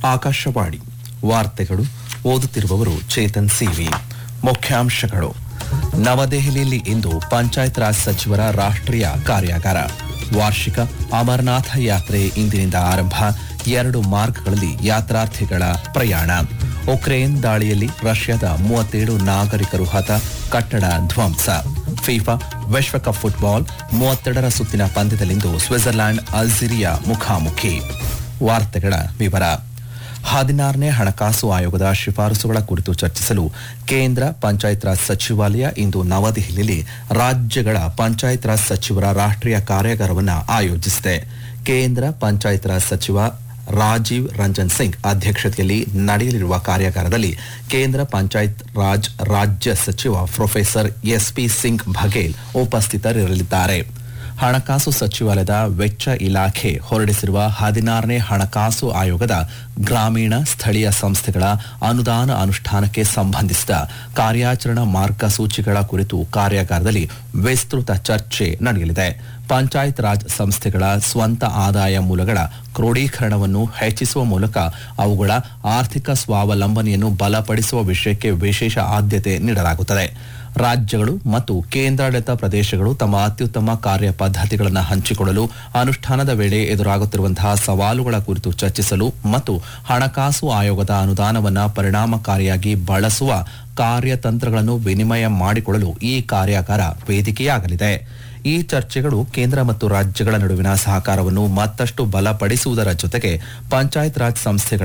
ಆಕಾಶವಾಣಿ ವಾರ್ತೆಗಳು ಓದುತ್ತಿರುವವರು ಚೇತನ್ ಸಿವಿ ಮುಖ್ಯಾಂಶಗಳು ನವದೆಹಲಿಯಲ್ಲಿ ಇಂದು ಪಂಚಾಯತ್ ರಾಜ್ ಸಚಿವರ ರಾಷ್ಟ್ರೀಯ ಕಾರ್ಯಾಗಾರ ವಾರ್ಷಿಕ ಅಮರನಾಥ ಯಾತ್ರೆ ಇಂದಿನಿಂದ ಆರಂಭ ಎರಡು ಮಾರ್ಗಗಳಲ್ಲಿ ಯಾತ್ರಾರ್ಥಿಗಳ ಪ್ರಯಾಣ ಉಕ್ರೇನ್ ದಾಳಿಯಲ್ಲಿ ರಷ್ಯಾದ ಮೂವತ್ತೇಳು ನಾಗರಿಕರು ಹತ ಕಟ್ಟಡ ಧ್ವಂಸ ಫಿಫಾ ವಿಶ್ವಕಪ್ ಫುಟ್ಬಾಲ್ ಮೂವತ್ತೆರಡರ ಸುತ್ತಿನ ಪಂದ್ಯದಲ್ಲಿಂದು ಸ್ವಿಟ್ಜರ್ಲ್ಯಾಂಡ್ ಅಲ್ಜೀರಿಯಾ ಮುಖಾಮುಖಿ ವಾರ್ತೆಗಳ ವಿವರ ಹದಿನಾರನೇ ಹಣಕಾಸು ಆಯೋಗದ ಶಿಫಾರಸುಗಳ ಕುರಿತು ಚರ್ಚಿಸಲು ಕೇಂದ್ರ ಪಂಚಾಯತ್ ರಾಜ್ ಸಚಿವಾಲಯ ಇಂದು ನವದೆಹಲಿಯಲ್ಲಿ ರಾಜ್ಯಗಳ ಪಂಚಾಯತ್ ರಾಜ್ ಸಚಿವರ ರಾಷ್ಟ್ರೀಯ ಕಾರ್ಯಾಗಾರವನ್ನು ಆಯೋಜಿಸಿದೆ ಕೇಂದ್ರ ಪಂಚಾಯತ್ ರಾಜ್ ಸಚಿವ ರಾಜೀವ್ ರಂಜನ್ ಸಿಂಗ್ ಅಧ್ಯಕ್ಷತೆಯಲ್ಲಿ ನಡೆಯಲಿರುವ ಕಾರ್ಯಾಗಾರದಲ್ಲಿ ಕೇಂದ್ರ ಪಂಚಾಯತ್ ರಾಜ್ ರಾಜ್ಯ ಸಚಿವ ಪ್ರೊಫೆಸರ್ ಎಸ್ಪಿ ಸಿಂಗ್ ಬಘೇಲ್ ಉಪಸ್ಥಿತರಿರಲಿದ್ದಾರೆ ಹಣಕಾಸು ಸಚಿವಾಲಯದ ವೆಚ್ಚ ಇಲಾಖೆ ಹೊರಡಿಸಿರುವ ಹದಿನಾರನೇ ಹಣಕಾಸು ಆಯೋಗದ ಗ್ರಾಮೀಣ ಸ್ಥಳೀಯ ಸಂಸ್ಥೆಗಳ ಅನುದಾನ ಅನುಷ್ಠಾನಕ್ಕೆ ಸಂಬಂಧಿಸಿದ ಕಾರ್ಯಾಚರಣಾ ಮಾರ್ಗಸೂಚಿಗಳ ಕುರಿತು ಕಾರ್ಯಾಗಾರದಲ್ಲಿ ವಿಸ್ತೃತ ಚರ್ಚೆ ನಡೆಯಲಿದೆ ಪಂಚಾಯತ್ ರಾಜ್ ಸಂಸ್ಥೆಗಳ ಸ್ವಂತ ಆದಾಯ ಮೂಲಗಳ ಕ್ರೋಢೀಕರಣವನ್ನು ಹೆಚ್ಚಿಸುವ ಮೂಲಕ ಅವುಗಳ ಆರ್ಥಿಕ ಸ್ವಾವಲಂಬನೆಯನ್ನು ಬಲಪಡಿಸುವ ವಿಷಯಕ್ಕೆ ವಿಶೇಷ ಆದ್ಯತೆ ನೀಡಲಾಗುತ್ತದೆ ರಾಜ್ಯಗಳು ಮತ್ತು ಕೇಂದ್ರಾಡಳಿತ ಪ್ರದೇಶಗಳು ತಮ್ಮ ಅತ್ಯುತ್ತಮ ಕಾರ್ಯ ಪದ್ಧತಿಗಳನ್ನು ಹಂಚಿಕೊಳ್ಳಲು ಅನುಷ್ಠಾನದ ವೇಳೆ ಎದುರಾಗುತ್ತಿರುವಂತಹ ಸವಾಲುಗಳ ಕುರಿತು ಚರ್ಚಿಸಲು ಮತ್ತು ಹಣಕಾಸು ಆಯೋಗದ ಅನುದಾನವನ್ನು ಪರಿಣಾಮಕಾರಿಯಾಗಿ ಬಳಸುವ ಕಾರ್ಯತಂತ್ರಗಳನ್ನು ವಿನಿಮಯ ಮಾಡಿಕೊಳ್ಳಲು ಈ ಕಾರ್ಯಾಗಾರ ವೇದಿಕೆಯಾಗಲಿದೆ ಈ ಚರ್ಚೆಗಳು ಕೇಂದ್ರ ಮತ್ತು ರಾಜ್ಯಗಳ ನಡುವಿನ ಸಹಕಾರವನ್ನು ಮತ್ತಷ್ಟು ಬಲಪಡಿಸುವುದರ ಜೊತೆಗೆ ಪಂಚಾಯತ್ ರಾಜ್ ಸಂಸ್ಥೆಗಳ